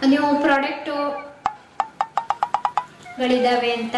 ನೀವು ಪ್ರಾಡಕ್ಟು ಗಳಿದಾವೆ ಅಂತ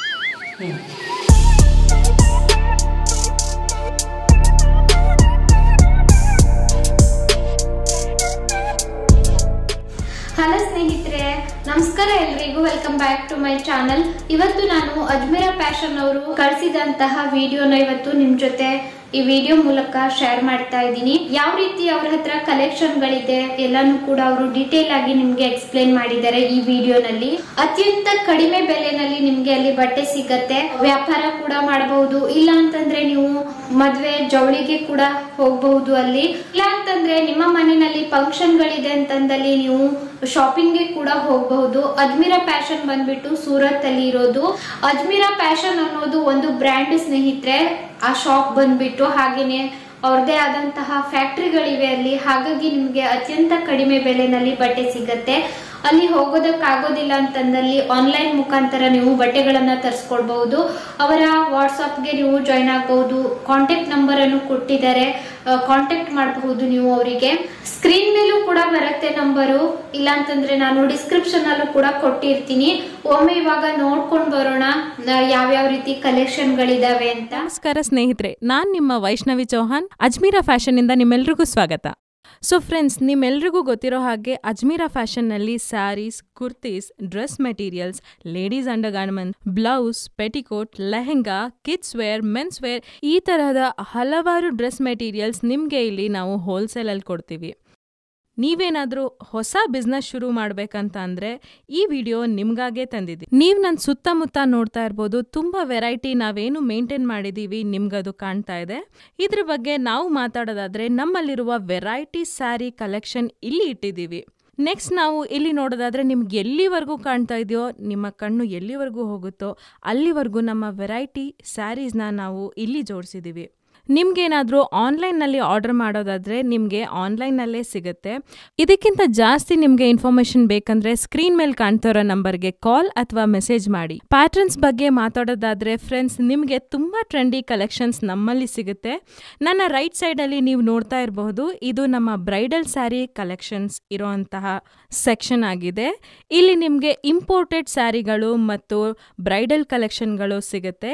ಹಲೋ ಸ್ನೇಹಿತರೆ ನಮಸ್ಕಾರ ಎಲ್ರಿಗೂ welcome back to my channel ಇವತ್ತು ನಾನು ಅಜ್ಮೇರ ಪ್ಯಾಷನ್ ಅವರು ಕಳಿಸಿದಂತಹ ವಿಡಿಯೋನ ಇವತ್ತು ನಿಮ್ ಜೊತೆ ಈ ವಿಡಿಯೋ ಮೂಲಕ ಶೇರ್ ಮಾಡ್ತಾ ಇದ್ದೀನಿ ಯಾವ ರೀತಿ ಅವ್ರ ಹತ್ರ ಕಲೆಕ್ಷನ್ ಗಳಿದೆ ಎಲ್ಲಾನು ಕೂಡ ಅವರು ಡೀಟೇಲ್ ಆಗಿ ನಿಮ್ಗೆ ಎಕ್ಸ್ಪ್ಲೇನ್ ಮಾಡಿದ್ದಾರೆ ಈ ವಿಡಿಯೋನಲ್ಲಿ ಅತ್ಯಂತ ಕಡಿಮೆ ಬೆಲೆನಲ್ಲಿ ನಿಮ್ಗೆ ಅಲ್ಲಿ ಬಟ್ಟೆ ಸಿಗತ್ತೆ ವ್ಯಾಪಾರ ಕೂಡ ಮಾಡಬಹುದು ಇಲ್ಲ ಅಂತಂದ್ರೆ ನೀವು ಮದ್ವೆ ಜವಳಿಗೆ ಕೂಡ ಹೋಗಬಹುದು ಅಲ್ಲಿ ಇಲ್ಲ ಅಂತಂದ್ರೆ ನಿಮ್ಮ ಮನೆಯಲ್ಲಿ ಫಂಕ್ಷನ್ ಗಳಿದೆ ಅಂತಂದಲ್ಲಿ ನೀವು ಶಾಪಿಂಗ್ಗೆ ಕೂಡ ಹೋಗಬಹುದು ಅಜ್ಮೀರಾ ಪ್ಯಾಷನ್ ಬಂದ್ಬಿಟ್ಟು ಸೂರತ್ ಅಲ್ಲಿ ಇರೋದು ಅಜ್ಮೀರಾ ಪ್ಯಾಷನ್ ಅನ್ನೋದು ಒಂದು ಬ್ರ್ಯಾಂಡ್ ಸ್ನೇಹಿತರೆ ಆ ಶಾಪ್ ಬಂದ್ಬಿಟ್ಟು ಹಾಗೇನೆ ಅವ್ರದೇ ಆದಂತಹ ಫ್ಯಾಕ್ಟ್ರಿಗಳಿವೆ ಅಲ್ಲಿ ಹಾಗಾಗಿ ನಿಮಗೆ ಅತ್ಯಂತ ಕಡಿಮೆ ಬೆಲೆನಲ್ಲಿ ಬಟ್ಟೆ ಸಿಗತ್ತೆ ಅಲ್ಲಿ ಹೋಗೋದಕ್ಕಾಗೋದಿಲ್ಲ ಅಂತಂದಲ್ಲಿ ಆನ್ಲೈನ್ ಮುಖಾಂತರ ನೀವು ಬಟ್ಟೆಗಳನ್ನ ತರಿಸ್ಕೊಳ್ಬಹುದು ಅವರ ವಾಟ್ಸಪ್ಗೆ ನೀವು ಜಾಯ್ನ್ ಆಗಬಹುದು ಕಾಂಟ್ಯಾಕ್ಟ್ ನಂಬರ್ ಅನ್ನು ಕೊಟ್ಟಿದ್ದಾರೆ ಕಾಂಟ್ಯಾಕ್ಟ್ ಮಾಡಬಹುದು ನೀವು ಅವರಿಗೆ ಸ್ಕ್ರೀನ್ ಮೇಲೂ ಕೂಡ ಬರುತ್ತೆ ನಂಬರು ಇಲ್ಲ ಅಂತಂದ್ರೆ ನಾನು ಡಿಸ್ಕ್ರಿಪ್ಷನ್ ಅಲ್ಲೂ ಕೂಡ ಕೊಟ್ಟಿರ್ತೀನಿ ಒಮ್ಮೆ ಇವಾಗ ನೋಡ್ಕೊಂಡು ಬರೋಣ ನ- ಯಾವ್ಯಾವ ರೀತಿ ಕಲೆಕ್ಷನ್ ಗಳಿದಾವೆ ಅಂತ ನಮಸ್ಕಾರ ಸ್ನೇಹಿತರೆ ನಾನ್ ನಿಮ್ಮ ವೈಷ್ಣವಿ ಚೌಹಾನ್ ಅಜ್ಮೀರಾ ಫ್ಯಾಷನ್ ಇಂದ ನಿಮ್ಮೆಲ್ರಿಗೂ ಸ್ವಾಗತ ಸೊ ಫ್ರೆಂಡ್ಸ್ ನಿಮ್ಮೆಲ್ರಿಗೂ ಗೊತ್ತಿರೋ ಹಾಗೆ ಅಜ್ಮೀರಾ ಫ್ಯಾಷನ್ನಲ್ಲಿ sarees kurtis dress materials ladies under garment blouse petticoat lehenga kids wear mens wear ಈ ತರಹದ ಹಲವಾರು ಡ್ರೆಸ್ ಮೆಟೀರಿಯಲ್ಸ್ ನಿಮಗೆ ಇಲ್ಲಿ ನಾವು ಹೋಲ್ಸೇಲಲ್ಲಿ ಕೊಡ್ತೀವಿ ನೀವೇನಾದರೂ ಹೊಸ ಬಿಸ್ನೆಸ್ ಶುರು ಮಾಡ್ಬೇಕಂತ ಅಂದ್ರೆ ಈ ವಿಡಿಯೋ ನಿಮ್ಗಾಗೆ ತಂದಿದ್ದೀನಿ ನೀವು ನನ್ನ ಸುತ್ತಮುತ್ತ ನೋಡ್ತಾ ಇರ್ಬೋದು ತುಂಬಾ ವೆರೈಟಿ ನಾವೇನು ಮೇಂಟೈನ್ ಮಾಡಿದೀವಿ ನಿಮ್ಗದು ಕಾಣ್ತಾ ಇದೆ ಇದ್ರ ಬಗ್ಗೆ ನಾವು ಮಾತಾಡೋದಾದ್ರೆ ನಮ್ಮಲ್ಲಿರುವ ವೆರೈಟಿ ಸ್ಯಾರಿ ಕಲೆಕ್ಷನ್ ಇಲ್ಲಿ ಇಟ್ಟಿದ್ದೀವಿ ನೆಕ್ಸ್ಟ್ ನಾವು ಇಲ್ಲಿ ನೋಡೋದಾದ್ರೆ ನಿಮ್ಗೆ ಎಲ್ಲಿವರೆಗೂ ಕಾಣ್ತಾ ಇದೆಯೋ ನಿಮ್ಮ ಕಣ್ಣು ಎಲ್ಲಿವರೆಗೂ ಹೋಗುತ್ತೋ ಅಲ್ಲಿವರೆಗೂ ನಮ್ಮ ವೆರೈಟಿ ಸ್ಯಾರೀಸ್ನ ನಾವು ಇಲ್ಲಿ ಜೋಡಿಸಿದ್ದೀವಿ ನಿಮ್ಗೇನಾದರೂ ಆನ್ಲೈನ್ನಲ್ಲಿ ಆರ್ಡರ್ ಮಾಡೋದಾದರೆ ನಿಮಗೆ ಆನ್ಲೈನ್ನಲ್ಲೇ ಸಿಗುತ್ತೆ ಇದಕ್ಕಿಂತ ಜಾಸ್ತಿ ನಿಮಗೆ ಇನ್ಫಾರ್ಮೇಷನ್ ಬೇಕಂದ್ರೆ ಸ್ಕ್ರೀನ್ ಮೇಲೆ ಕಾಣ್ತಿರೋ ನಂಬರ್ಗೆ ಕಾಲ್ ಅಥವಾ ಮೆಸೇಜ್ ಮಾಡಿ ಪ್ಯಾಟರ್ನ್ಸ್ ಬಗ್ಗೆ ಮಾತಾಡೋದಾದರೆ ಫ್ರೆಂಡ್ಸ್ ನಿಮಗೆ ತುಂಬ ಟ್ರೆಂಡಿ ಕಲೆಕ್ಷನ್ಸ್ ನಮ್ಮಲ್ಲಿ ಸಿಗುತ್ತೆ ನನ್ನ ರೈಟ್ ಸೈಡಲ್ಲಿ ನೀವು ನೋಡ್ತಾ ಇರಬಹುದು ಇದು ನಮ್ಮ ಬ್ರೈಡಲ್ ಸ್ಯಾರಿ ಕಲೆಕ್ಷನ್ಸ್ ಇರೋಂತಹ ಸೆಕ್ಷನ್ ಆಗಿದೆ ಇಲ್ಲಿ ನಿಮಗೆ ಇಂಪೋರ್ಟೆಡ್ ಸ್ಯಾರಿಗಳು ಮತ್ತು ಬ್ರೈಡಲ್ ಕಲೆಕ್ಷನ್ಗಳು ಸಿಗುತ್ತೆ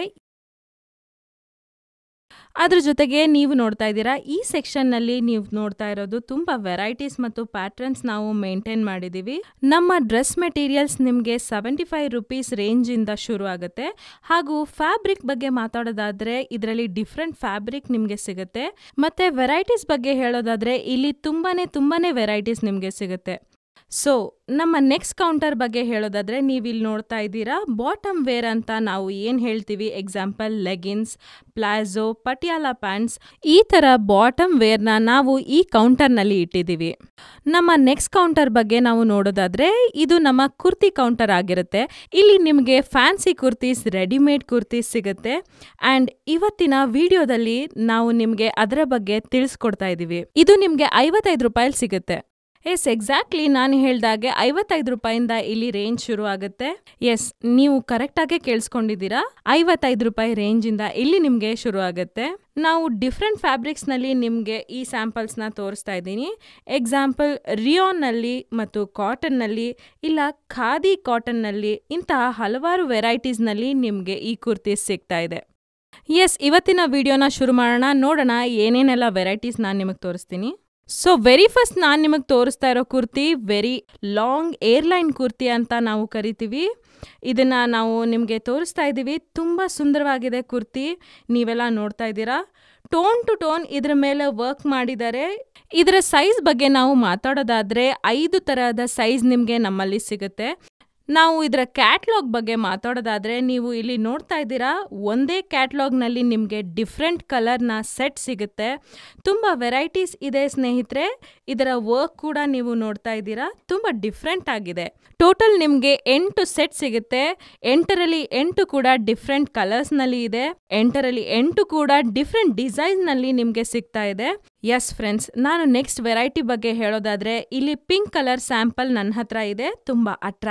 ಅದ್ರ ಜೊತೆಗೆ ನೀವು ನೋಡ್ತಾ ಇದ್ದೀರಾ ಈ ಸೆಕ್ಷನ್ನಲ್ಲಿ ನೀವು ನೋಡ್ತಾ ಇರೋದು ತುಂಬ ವೆರೈಟೀಸ್ ಮತ್ತು ಪ್ಯಾಟರ್ನ್ಸ್ ನಾವು ಮೇಂಟೈನ್ ಮಾಡಿದ್ದೀವಿ ನಮ್ಮ ಡ್ರೆಸ್ ಮೆಟೀರಿಯಲ್ಸ್ ನಿಮಗೆ ಸೆವೆಂಟಿ ಫೈವ್ ರುಪೀಸ್ ರೇಂಜಿಂದ ಶುರು ಆಗುತ್ತೆ ಹಾಗೂ ಫ್ಯಾಬ್ರಿಕ್ ಬಗ್ಗೆ ಮಾತಾಡೋದಾದ್ರೆ ಇದರಲ್ಲಿ ಡಿಫ್ರೆಂಟ್ ಫ್ಯಾಬ್ರಿಕ್ ನಿಮಗೆ ಸಿಗುತ್ತೆ ಮತ್ತೆ ವೆರೈಟೀಸ್ ಬಗ್ಗೆ ಹೇಳೋದಾದ್ರೆ ಇಲ್ಲಿ ತುಂಬಾನೇ ತುಂಬಾನೇ ವೆರೈಟೀಸ್ ನಿಮಗೆ ಸಿಗುತ್ತೆ ಸೊ ನಮ್ಮ ನೆಕ್ಸ್ಟ್ ಕೌಂಟರ್ ಬಗ್ಗೆ ಹೇಳೋದಾದ್ರೆ ನೀವು ಇಲ್ಲಿ ನೋಡ್ತಾ ಇದ್ದೀರಾ ಬಾಟಮ್ ವೇರ್ ಅಂತ ನಾವು ಏನು ಹೇಳ್ತೀವಿ example leggings palazzo Patiala pants ಈ ಥರ ಬಾಟಮ್ ವೇರ್ನ ನಾವು ಈ ಕೌಂಟರ್ನಲ್ಲಿ ಇಟ್ಟಿದ್ದೀವಿ ನಮ್ಮ ನೆಕ್ಸ್ಟ್ ಕೌಂಟರ್ ಬಗ್ಗೆ ನಾವು ನೋಡೋದಾದ್ರೆ ಇದು ನಮ್ಮ ಕುರ್ತಿ ಕೌಂಟರ್ ಆಗಿರುತ್ತೆ ಇಲ್ಲಿ ನಿಮಗೆ ಫ್ಯಾನ್ಸಿ ಕುರ್ತೀಸ್ ರೆಡಿಮೇಡ್ ಕುರ್ತೀಸ್ ಸಿಗುತ್ತೆ ಆ್ಯಂಡ್ ಇವತ್ತಿನ ವಿಡಿಯೋದಲ್ಲಿ ನಾವು ನಿಮಗೆ ಅದರ ಬಗ್ಗೆ ತಿಳಿಸ್ಕೊಡ್ತಾ ಇದ್ದೀವಿ ಇದು ನಿಮಗೆ ಐವತ್ತೈದು ರೂಪಾಯಲ್ಲಿ ಸಿಗುತ್ತೆ ಎಸ್ ಎಕ್ಸಾಕ್ಟ್ಲಿ ನಾನು ಹೇಳ್ದಾಗೆ ಐವತ್ತೈದು ರೂಪಾಯಿಂದ ಇಲ್ಲಿ ರೇಂಜ್ ಶುರು ಆಗುತ್ತೆ ಎಸ್ ನೀವು ಕರೆಕ್ಟಾಗಿ ಕೇಳಿಸ್ಕೊಂಡಿದ್ದೀರಾ ಐವತ್ತೈದು ರೂಪಾಯಿ ರೇಂಜಿಂದ ಇಲ್ಲಿ ನಿಮಗೆ ಶುರು ಆಗುತ್ತೆ ನಾವು ಡಿಫ್ರೆಂಟ್ ಫ್ಯಾಬ್ರಿಕ್ಸ್ನಲ್ಲಿ ನಿಮಗೆ ಈ ಸ್ಯಾಂಪಲ್ಸ್ನ ತೋರಿಸ್ತಾ ಇದ್ದೀನಿ ಎಕ್ಸಾಂಪಲ್ ರಿಯಾನ್ನಲ್ಲಿ ಮತ್ತು ಕಾಟನ್ನಲ್ಲಿ ಇಲ್ಲ ಖಾದಿ ಕಾಟನ್ನಲ್ಲಿ ಇಂತಹ ಹಲವಾರು ವೆರೈಟೀಸ್ನಲ್ಲಿ ನಿಮಗೆ ಈ ಕುರ್ತೀಸ್ ಸಿಗ್ತಾ ಇದೆ ಎಸ್ ಇವತ್ತಿನ ವಿಡಿಯೋನ ಶುರು ಮಾಡೋಣ ನೋಡೋಣ ಏನೇನೆಲ್ಲ ವೆರೈಟೀಸ್ ನಾನು ನಿಮಗೆ ತೋರಿಸ್ತೀನಿ ಸೊ ವೆರಿ ಫಸ್ಟ್ ನಾನು ನಿಮಗೆ ತೋರಿಸ್ತಾ ಇರೋ kurti very long airline kurti ಅಂತ ನಾವು ಕರಿತೀವಿ ಇದನ್ನು ನಾವು ನಿಮಗೆ ತೋರಿಸ್ತಾ ಇದ್ದೀವಿ ತುಂಬ ಸುಂದರವಾಗಿದೆ ಕುರ್ತಿ ನೀವೆಲ್ಲ ನೋಡ್ತಾ ಇದ್ದೀರಾ ಟೋನ್ ಟು ಟೋನ್ ಇದ್ರ ಮೇಲೆ ವರ್ಕ್ ಮಾಡಿದ್ದಾರೆ ಇದರ ಸೈಜ್ ಬಗ್ಗೆ ನಾವು ಮಾತಾಡೋದಾದರೆ ಐದು ತರಹದ ಸೈಜ್ ನಿಮಗೆ ನಮ್ಮಲ್ಲಿ ಸಿಗುತ್ತೆ ನಾವು ಇದರ ಕ್ಯಾಟ್ಲಾಗ್ ಬಗ್ಗೆ ಮಾತಾಡೋದಾದ್ರೆ ನೀವು ಇಲ್ಲಿ ನೋಡ್ತಾ ಇದ್ದೀರಾ ಒಂದೇ ಕ್ಯಾಟ್ಲಾಗ್ನಲ್ಲಿ ನಿಮಗೆ ಡಿಫ್ರೆಂಟ್ ಕಲರ್ನ ಸೆಟ್ ಸಿಗುತ್ತೆ ತುಂಬ ವೆರೈಟೀಸ್ ಇದೆ ಸ್ನೇಹಿತರೆ ಇದರ ವರ್ಕ್ ಕೂಡ ನೀವು ನೋಡ್ತಾ ಇದ್ದೀರಾ ತುಂಬ ಡಿಫ್ರೆಂಟ್ ಆಗಿದೆ ಟೋಟಲ್ ನಿಮಗೆ ಎಂಟು ಸೆಟ್ ಸಿಗುತ್ತೆ ಎಂಟರಲ್ಲಿ ಎಂಟು ಕೂಡ ಡಿಫ್ರೆಂಟ್ ಕಲರ್ಸ್ನಲ್ಲಿ ಇದೆ ಎಂಟರಲ್ಲಿ ಎಂಟು ಕೂಡ ಡಿಫ್ರೆಂಟ್ ಡಿಸೈನ್ನಲ್ಲಿ ನಿಮಗೆ ಸಿಗ್ತಾ ಇದೆ ಎಸ್ ಫ್ರೆಂಡ್ಸ್ ನಾನು ನೆಕ್ಸ್ಟ್ ವೆರೈಟಿ ಬಗ್ಗೆ ಹೇಳೋದಾದ್ರೆ ಇಲ್ಲಿ ಪಿಂಕ್ ಕಲರ್ ಸ್ಯಾಂಪಲ್ ನನ್ನ ಹತ್ರ ಇದೆ ತುಂಬ ಅಟ್ರಾಕ್ಟಿವ್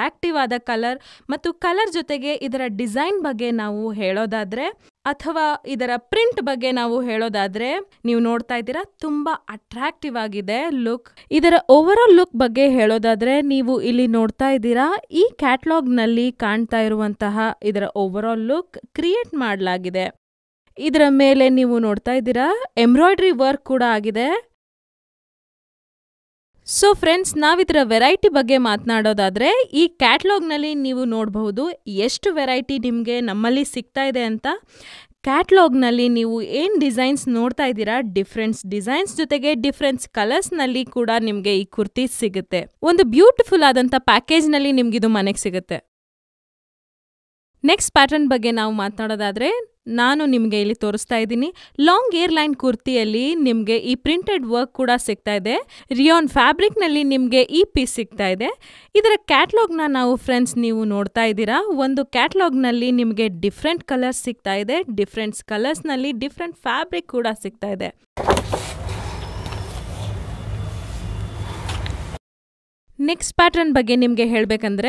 ಆದ ಕಲರ್ ಮತ್ತು ಕಲರ್ ಜೊತೆಗೆ ಇದರ ಡಿಸೈನ್ ಬಗ್ಗೆ ನಾವು ಹೇಳೋದಾದ್ರೆ ಅಥವಾ ಇದರ ಪ್ರಿಂಟ್ ಬಗ್ಗೆ ನಾವು ಹೇಳೋದಾದ್ರೆ ನೀವು ನೋಡ್ತಾ ಇದ್ದೀರಾ ತುಂಬಾ ಅಟ್ರಾಕ್ಟಿವ್ ಆಗಿದೆ ಲುಕ್ ಇದರ ಓವರ್ ಆಲ್ ಲುಕ್ ಬಗ್ಗೆ ಹೇಳೋದಾದ್ರೆ ನೀವು ಇಲ್ಲಿ ನೋಡ್ತಾ ಇದ್ದೀರಾ ಈ ಕ್ಯಾಟ್ಲಾಗ್ ನಲ್ಲಿ ಕಾಣ್ತಾ ಇರುವಂತಹ ಇದರ ಓವರ್ ಆಲ್ ಲುಕ್ ಕ್ರಿಯೇಟ್ ಮಾಡಲಾಗಿದೆ ಇದರ ಮೇಲೆ ನೀವು ನೋಡ್ತಾ ಇದ್ದೀರಾ ಎಂಬ್ರಾಯ್ಡ್ರಿ ವರ್ಕ್ ಕೂಡ ಆಗಿದೆ ಸೊ ಫ್ರೆಂಡ್ಸ್ ನಾವಿದರ ವೆರೈಟಿ ಬಗ್ಗೆ ಮಾತನಾಡೋದಾದ್ರೆ ಈ ಕ್ಯಾಟ್ಲಾಗ್ನಲ್ಲಿ ನೀವು ನೋಡಬಹುದು ಎಷ್ಟು ವೆರೈಟಿ ನಿಮಗೆ ನಮ್ಮಲ್ಲಿ ಸಿಗ್ತಾ ಇದೆ ಅಂತ ಕ್ಯಾಟ್ಲಾಗ್ನಲ್ಲಿ ನೀವು ಏನು ಡಿಸೈನ್ಸ್ ನೋಡ್ತಾ ಇದ್ದೀರಾ ಡಿಫ್ರೆಂಟ್ಸ್ ಡಿಸೈನ್ಸ್ ಜೊತೆಗೆ ಡಿಫ್ರೆಂಟ್ಸ್ ಕಲರ್ಸ್ನಲ್ಲಿ ಕೂಡ ನಿಮಗೆ ಈ ಕುರ್ತೀಸ್ ಸಿಗುತ್ತೆ ಒಂದು ಬ್ಯೂಟಿಫುಲ್ ಆದಂಥ ಪ್ಯಾಕೇಜ್ನಲ್ಲಿ ನಿಮ್ಗಿದು ಮನೆಗೆ ಸಿಗುತ್ತೆ ನೆಕ್ಸ್ಟ್ ಪ್ಯಾಟರ್ನ್ ಬಗ್ಗೆ ನಾವು ಮಾತನಾಡೋದಾದ್ರೆ ನಾನು ನಿಮಗೆ ಇಲ್ಲಿ ತೋರಿಸ್ತಾ ಇದ್ದೀನಿ ಲಾಂಗ್ ಏರ್ ಲೈನ್ ಕುರ್ತಿಯಲ್ಲಿ ನಿಮಗೆ ಈ ಪ್ರಿಂಟೆಡ್ ವರ್ಕ್ ಕೂಡ ಸಿಗ್ತಾ ಇದೆ ರಿಯಾನ್ ಫ್ಯಾಬ್ರಿಕ್ನಲ್ಲಿ ನಿಮಗೆ ಈ ಪೀಸ್ ಸಿಗ್ತಾ ಇದೆ ಇದರ ಕ್ಯಾಟ್ಲಾಗ್ನ ನಾವು ಫ್ರೆಂಡ್ಸ್ ನೀವು ನೋಡ್ತಾ ಇದ್ದೀರಾ ಒಂದು ಕ್ಯಾಟ್ಲಾಗ್ನಲ್ಲಿ ನಿಮಗೆ ಡಿಫ್ರೆಂಟ್ ಕಲರ್ಸ್ ಸಿಗ್ತಾ ಇದೆ ಡಿಫ್ರೆಂಟ್ಸ್ ಕಲರ್ಸ್ನಲ್ಲಿ ಡಿಫ್ರೆಂಟ್ ಫ್ಯಾಬ್ರಿಕ್ ಕೂಡ ಸಿಗ್ತಾ ಇದೆ ನೆಕ್ಸ್ಟ್ ಪ್ಯಾಟರ್ನ್ ಬಗ್ಗೆ ನಿಮಗೆ ಹೇಳಬೇಕಂದ್ರೆ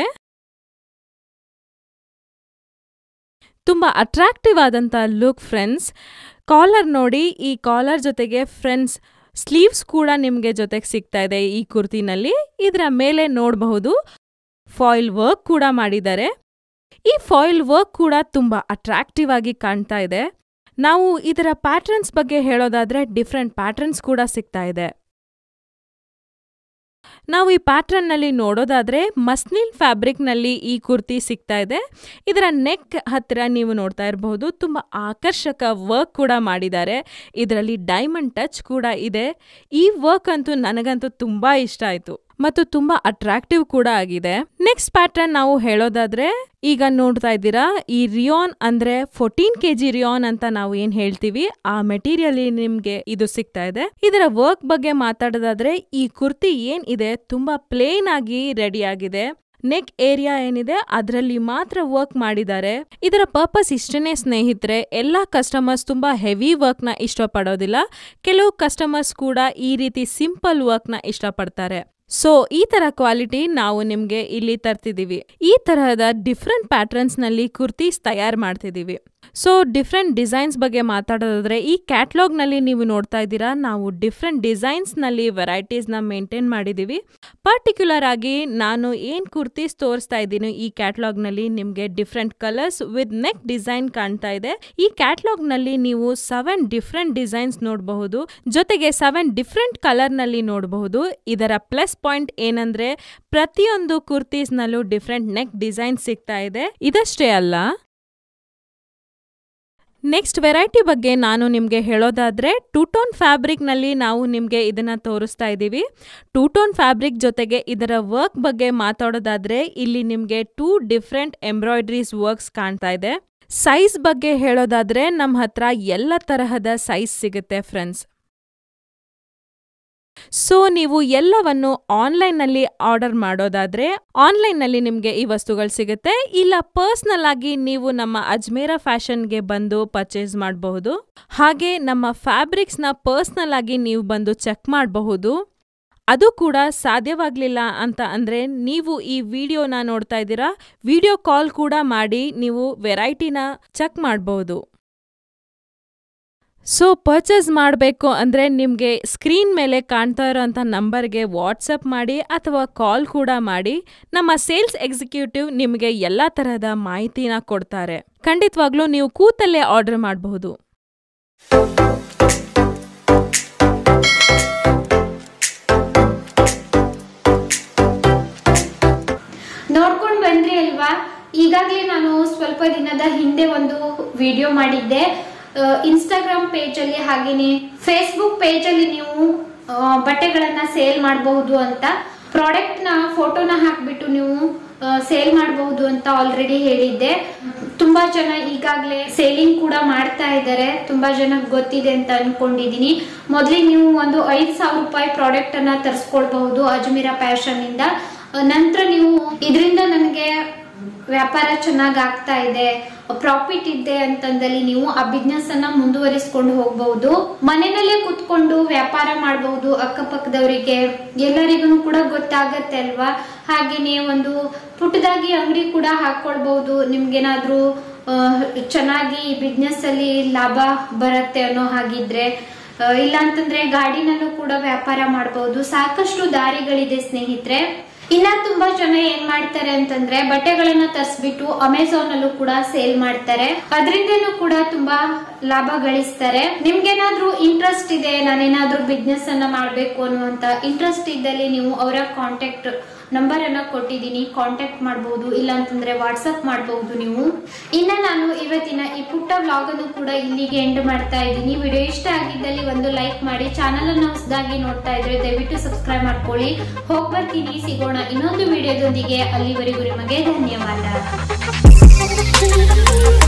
ತುಂಬ ಅಟ್ರಾಕ್ಟಿವ್ ಆದಂಥ ಲುಕ್ ಫ್ರೆಂಡ್ಸ್ ಕಾಲರ್ ನೋಡಿ ಈ ಕಾಲರ್ ಜೊತೆಗೆ ಫ್ರೆಂಡ್ಸ್ ಸ್ಲೀವ್ಸ್ ಕೂಡ ನಿಮಗೆ ಜೊತೆಗೆ ಸಿಗ್ತಾ ಇದೆ ಈ ಕುರ್ತಿನಲ್ಲಿ ಇದರ ಮೇಲೆ ನೋಡಬಹುದು ಫಾಯಿಲ್ ವರ್ಕ್ ಕೂಡ ಮಾಡಿದ್ದಾರೆ ಈ ಫಾಯಿಲ್ ವರ್ಕ್ ಕೂಡ ತುಂಬ ಅಟ್ರಾಕ್ಟಿವ್ ಆಗಿ ಕಾಣ್ತಾ ಇದೆ ನಾವು ಇದರ ಪ್ಯಾಟರ್ನ್ಸ್ ಬಗ್ಗೆ ಹೇಳೋದಾದ್ರೆ ಡಿಫ್ರೆಂಟ್ ಪ್ಯಾಟರ್ನ್ಸ್ ಕೂಡ ಸಿಗ್ತಾ ಇದೆ ನಾವು ಈ ಪ್ಯಾಟ್ರನ್ನಲ್ಲಿ ನೋಡೋದಾದ್ರೆ ಮಸ್ಲಿನ್ ಫ್ಯಾಬ್ರಿಕ್ನಲ್ಲಿ ಈ ಕುರ್ತಿ ಸಿಗ್ತಾ ಇದೆ ಇದರ ನೆಕ್ ಹತ್ತಿರ ನೀವು ನೋಡ್ತಾ ಇರಬಹುದು ತುಂಬ ಆಕರ್ಷಕ ವರ್ಕ್ ಕೂಡ ಮಾಡಿದ್ದಾರೆ ಇದರಲ್ಲಿ ಡೈಮಂಡ್ ಟಚ್ ಕೂಡ ಇದೆ ಈ ವರ್ಕ್ ಅಂತೂ ನನಗಂತೂ ತುಂಬ ಇಷ್ಟ ಆಯಿತು ಮತ್ತು ತುಂಬ ಅಟ್ರಾಕ್ಟಿವ್ ಕೂಡ ಆಗಿದೆ ನೆಕ್ಸ್ಟ್ ಪ್ಯಾಟರ್ನ್ ನಾವು ಹೇಳೋದಾದ್ರೆ ಈಗ ನೋಡ್ತಾ ಇದ್ದೀರಾ ಈ ರಿಯಾನ್ ಅಂದ್ರೆ ಫೋರ್ಟೀನ್ ಕೆ ಜಿ ರಿಯಾನ್ ಅಂತ ನಾವು ಏನ್ ಹೇಳ್ತೀವಿ ಆ ಮೆಟೀರಿಯಲ್ ನಿಮ್ಗೆ ಇದು ಸಿಗ್ತಾ ಇದೆ ಇದರ ವರ್ಕ್ ಬಗ್ಗೆ ಮಾತಾಡೋದಾದ್ರೆ ಈ ಕುರ್ತಿ ಏನ್ ಇದೆ ತುಂಬಾ ಪ್ಲೇನ್ ಆಗಿ ರೆಡಿ ಆಗಿದೆ ನೆಕ್ ಏರಿಯಾ ಏನಿದೆ ಅದರಲ್ಲಿ ಮಾತ್ರ ವರ್ಕ್ ಮಾಡಿದ್ದಾರೆ ಇದರ ಪರ್ಪಸ್ ಇಷ್ಟನೇ ಸ್ನೇಹಿತರೆ ಎಲ್ಲ ಕಸ್ಟಮರ್ಸ್ ತುಂಬಾ ಹೆವಿ ವರ್ಕ್ ನ ಇಷ್ಟಪಡೋದಿಲ್ಲ ಕೆಲವು ಕಸ್ಟಮರ್ಸ್ ಕೂಡ ಈ ರೀತಿ ಸಿಂಪಲ್ ವರ್ಕ್ ನ ಇಷ್ಟಪಡ್ತಾರೆ ಸೊ ಈ ತರ ಕ್ವಾಲಿಟಿ ನಾವು ನಿಮ್ಗೆ ಇಲ್ಲಿ ತರ್ತಿದೀವಿ ಈ ತರಹದ ಡಿಫ್ರೆಂಟ್ ಪ್ಯಾಟರ್ನ್ಸ್ ನಲ್ಲಿ ಕುರ್ತೀಸ್ ತಯಾರು ಮಾಡ್ತಿದೀವಿ ಸೊ ಡಿಫ್ರೆಂಟ್ ಡಿಸೈನ್ಸ್ ಬಗ್ಗೆ ಮಾತಾಡೋದಾದ್ರೆ ಈ ಕ್ಯಾಟ್ಲಾಗ್ ನಲ್ಲಿ ನೀವು ನೋಡ್ತಾ ಇದ್ದೀರಾ ನಾವು ಡಿಫ್ರೆಂಟ್ ಡಿಸೈನ್ಸ್ ನಲ್ಲಿ ವೆರೈಟೀಸ್ ನ ಮೇಂಟೈನ್ ಮಾಡಿದೀವಿ ಪರ್ಟಿಕ್ಯುಲರ್ ಆಗಿ ನಾನು ಏನ್ ಕುರ್ತೀಸ್ ತೋರಿಸ್ತಾ ಇದ್ದೀನಿ ಈ ಕ್ಯಾಟ್ಲಾಗ್ ನಲ್ಲಿ ನಿಮ್ಗೆ different colours with neck design ಕಾಣ್ತಾ ಇದೆ ಈ ಕ್ಯಾಟ್ಲಾಗ್ ನಲ್ಲಿ ನೀವು ಸೆವೆನ್ ಡಿಫ್ರೆಂಟ್ ಡಿಸೈನ್ಸ್ ನೋಡಬಹುದು ಜೊತೆಗೆ ಸೆವೆನ್ ಡಿಫ್ರೆಂಟ್ ಕಲರ್ ನಲ್ಲಿ ನೋಡಬಹುದು ಇದರ ಪ್ಲಸ್ ಪಾಯಿಂಟ್ ಏನಂದ್ರೆ ಪ್ರತಿಯೊಂದು ಕುರ್ತೀಸ್ ನಲ್ಲೂ ಡಿಫ್ರೆಂಟ್ ನೆಕ್ ಡಿಸೈನ್ ಸಿಗ್ತಾ ಇದೆ ಇದಷ್ಟೇ ಅಲ್ಲ ನೆಕ್ಸ್ಟ್ ವೆರೈಟಿ ಬಗ್ಗೆ ನಾನು ನಿಮಗೆ ಹೇಳೋದಾದ್ರೆ ಟೂಟೋನ್ ಫ್ಯಾಬ್ರಿಕ್ನಲ್ಲಿ ನಾವು ನಿಮಗೆ ಇದನ್ನ ತೋರಿಸ್ತಾ ಇದ್ದೀವಿ ಟೂಟೋನ್ ಫ್ಯಾಬ್ರಿಕ್ ಜೊತೆಗೆ ಇದರ ವರ್ಕ್ ಬಗ್ಗೆ ಮಾತಾಡೋದಾದ್ರೆ ಇಲ್ಲಿ ನಿಮಗೆ ಟೂ ಡಿಫ್ರೆಂಟ್ ಎಂಬ್ರಾಯ್ಡ್ರೀಸ್ ವರ್ಕ್ಸ್ ಕಾಣ್ತಾ ಇದೆ ಸೈಜ್ ಬಗ್ಗೆ ಹೇಳೋದಾದ್ರೆ ನಮ್ಮ ಹತ್ರ ಎಲ್ಲ ತರಹದ ಸೈಜ್ ಸಿಗುತ್ತೆ ಫ್ರೆಂಡ್ಸ್ ಸೊ ನೀವು ಎಲ್ಲವನ್ನು ಆನ್ಲೈನ್ನಲ್ಲಿ ಆರ್ಡರ್ ಮಾಡೋದಾದ್ರೆ ಆನ್ಲೈನ್ನಲ್ಲಿ ನಿಮಗೆ ಈ ವಸ್ತುಗಳು ಸಿಗುತ್ತೆ ಇಲ್ಲ ಪರ್ಸ್ನಲ್ ಆಗಿ ನೀವು ನಮ್ಮ ಅಜ್ಮೇರ ಫ್ಯಾಷನ್ಗೆ ಬಂದು ಪರ್ಚೇಸ್ ಮಾಡಬಹುದು ಹಾಗೆ ನಮ್ಮ ಫ್ಯಾಬ್ರಿಕ್ಸ್ನ ಪರ್ಸ್ನಲ್ ಆಗಿ ನೀವು ಬಂದು ಚೆಕ್ ಮಾಡಬಹುದು ಅದು ಕೂಡ ಸಾಧ್ಯವಾಗಲಿಲ್ಲ ಅಂತ ಅಂದರೆ ನೀವು ಈ ವಿಡಿಯೋನ ನೋಡ್ತಾ ಇದ್ದೀರಾ ವಿಡಿಯೋ ಕಾಲ್ ಕೂಡ ಮಾಡಿ ನೀವು ವೆರೈಟಿನ ಚೆಕ್ ಮಾಡಬಹುದು ಸೊ ಪರ್ಚೇಸ್ ಮಾಡಬೇಕು ಅಂದರೆ ನಿಮಗೆ ಸ್ಕ್ರೀನ್ ಮೇಲೆ ಕಾಣ್ತಾ ಇರೋಂಥ ನಂಬರ್ಗೆ ವಾಟ್ಸಪ್ ಮಾಡಿ ಅಥವಾ ಕಾಲ್ ಕೂಡ ಮಾಡಿ ನಮ್ಮ ಸೇಲ್ಸ್ ಎಕ್ಸಿಕ್ಯೂಟಿವ್ ನಿಮಗೆ ಎಲ್ಲ ತರಹದ ಮಾಹಿತಿನ ಕೊಡ್ತಾರೆ ಖಂಡಿತವಾಗ್ಲೂ ನೀವು ಕೂತಲ್ಲೇ ಆರ್ಡರ್ ಮಾಡಬಹುದು ನೋಡ್ಕೊಂಡು ಬಂದ್ರಿ ಅಲ್ವಾ ಈಗಾಗಲೇ ನಾನು ಸ್ವಲ್ಪ ದಿನದ ಹಿಂದೆ ಒಂದು ವಿಡಿಯೋ ಮಾಡಿದ್ದೆ ಇನ್ಸ್ಟಾಗ್ರಾಮ್ ಪೇಜ್ ಅಲ್ಲಿ ಹಾಗೇನೆ ಫೇಸ್ಬುಕ್ ಪೇಜ್ ಅಲ್ಲಿ ನೀವು ಆ, ಬಟ್ಟೆಗಳನ್ನ ಸೇಲ್ ಮಾಡಬಹುದು ಅಂತ ಪ್ರಾಡಕ್ಟ್ ನ ಫೋಟೋನ ಹಾಕ್ಬಿಟ್ಟು ನೀವು ಸೇಲ್ ಮಾಡಬಹುದು ಅಂತ ಆಲ್ರೆಡಿ ಹೇಳಿದ್ದೆ ತುಂಬಾ ಜನ ಈಗಾಗಲೇ ಸೇಲಿಂಗ್ ಕೂಡ ಮಾಡ್ತಾ ಇದ್ದಾರೆ ತುಂಬಾ ಜನ ಗೊತ್ತಿದೆ ಅಂತ ಅನ್ಕೊಂಡಿದೀನಿ ಮೊದಲಿಗೆ ನೀವು ಒಂದು ಐದ್ ಸಾವಿರ ರೂಪಾಯಿ ಪ್ರಾಡಕ್ಟ್ ಅನ್ನ ತರಿಸ್ಕೊಳ್ಬಹುದು ಅಜ್ಮೀರಾ ಫ್ಯಾಷನ್ ಇಂದ ನಂತರ ನೀವು ಇದರಿಂದ ನನಗೆ ವ್ಯಾಪಾರ ಚೆನ್ನಾಗಿ ಆಗ್ತಾ ಇದೆ ಪ್ರಾಫಿಟ್ ಇದೆ ಅಂತಂದಲ್ಲಿ ನೀವು ಆ ಬಿಸ್ನೆಸ್ ಅನ್ನ ಮುಂದುವರಿಸಿಕೊಂಡು ಹೋಗಬಹುದು ಮನೆಯಲ್ಲೇ ಕುತ್ಕೊಂಡು ವ್ಯಾಪಾರ ಮಾಡಬಹುದು ಅಕ್ಕಪಕ್ಕದವರಿಗೆ ಎಲ್ಲರಿಗೂ ಕೂಡ ಗೊತ್ತಾಗತ್ತೆ ಅಲ್ವಾ ಹಾಗೇನೆ ಒಂದು ಪುಟ್ಟದಾಗಿ ಅಂಗಡಿ ಕೂಡ ಹಾಕೊಳ್ಬಹುದು ನಿಮ್ಗೇನಾದ್ರೂ ಆ, ಚೆನ್ನಾಗಿ ಬಿಸ್ನೆಸ್ ಅಲ್ಲಿ ಲಾಭ ಬರುತ್ತೆ ಅನ್ನೋ ಹಾಗಿದ್ರೆ ಆ, ಇಲ್ಲ ಅಂತಂದ್ರೆ ಗಾಡಿನಲ್ಲೂ ಕೂಡ ವ್ಯಾಪಾರ ಮಾಡಬಹುದು ಸಾಕಷ್ಟು ದಾರಿಗಳಿದೆ ಸ್ನೇಹಿತರೆ ಇನ್ನ ತುಂಬಾ ಜನ ಏನ್ ಮಾಡ್ತಾರೆ ಅಂತಂದ್ರೆ ಬಟ್ಟೆಗಳನ್ನ ತರಿಸ್ಬಿಟ್ಟು ಅಮೆಝಾನ್ ಅಲ್ಲೂ ಕೂಡ ಸೇಲ್ ಮಾಡ್ತಾರೆ ಅದರಿಂದನೂ ಕೂಡ ತುಂಬಾ ಲಾಭ ಗಳಿಸ್ತಾರೆ ನಿಮ್ಗೇನಾದ್ರೂ ಇಂಟ್ರೆಸ್ಟ್ ಇದೆ ನಾನೇನಾದ್ರೂ ಬಿಸ್ನೆಸ್ ಅನ್ನ ಮಾಡ್ಬೇಕು ಅನ್ನುವಂತ ಇಂಟ್ರೆಸ್ಟ್ ಇದ್ದಲ್ಲಿ ನೀವು ಅವರ ಕಾಂಟ್ಯಾಕ್ಟ್ ನಂಬರ್ ಅನ್ನ ಕೊಟ್ಟಿದ್ದೀನಿ ಕಾಂಟ್ಯಾಕ್ಟ್ ಮಾಡಬಹುದು ಇಲ್ಲ ಅಂತಂದ್ರೆ ವಾಟ್ಸಪ್ ಮಾಡಬಹುದು ನೀವು ಇನ್ನ ನಾನು ಇವತ್ತಿನ ಈ ಪುಟ್ಟ ವ್ಲಾಗ್ ಅನ್ನು ಕೂಡ ಇಲ್ಲಿಗೆ ಎಂಡ್ ಮಾಡ್ತಾ ಇದ್ದೀನಿ ವಿಡಿಯೋ ಇಷ್ಟ ಆಗಿದ್ದಲ್ಲಿ ಒಂದು ಲೈಕ್ ಮಾಡಿ ಚಾನಲ್ ಅನ್ನು ಹೊಸದಾಗಿ ನೋಡ್ತಾ ಇದ್ರೆ ದಯವಿಟ್ಟು ಸಬ್ಸ್ಕ್ರೈಬ್ ಮಾಡ್ಕೊಳ್ಳಿ ಹೋಗ್ ಬರ್ತೀನಿ ಸಿಗೋಣ ಇನ್ನೊಂದು ವಿಡಿಯೋದೊಂದಿಗೆ ಅಲ್ಲಿವರೆಗೂ ನಿಮಗೆ ಧನ್ಯವಾದ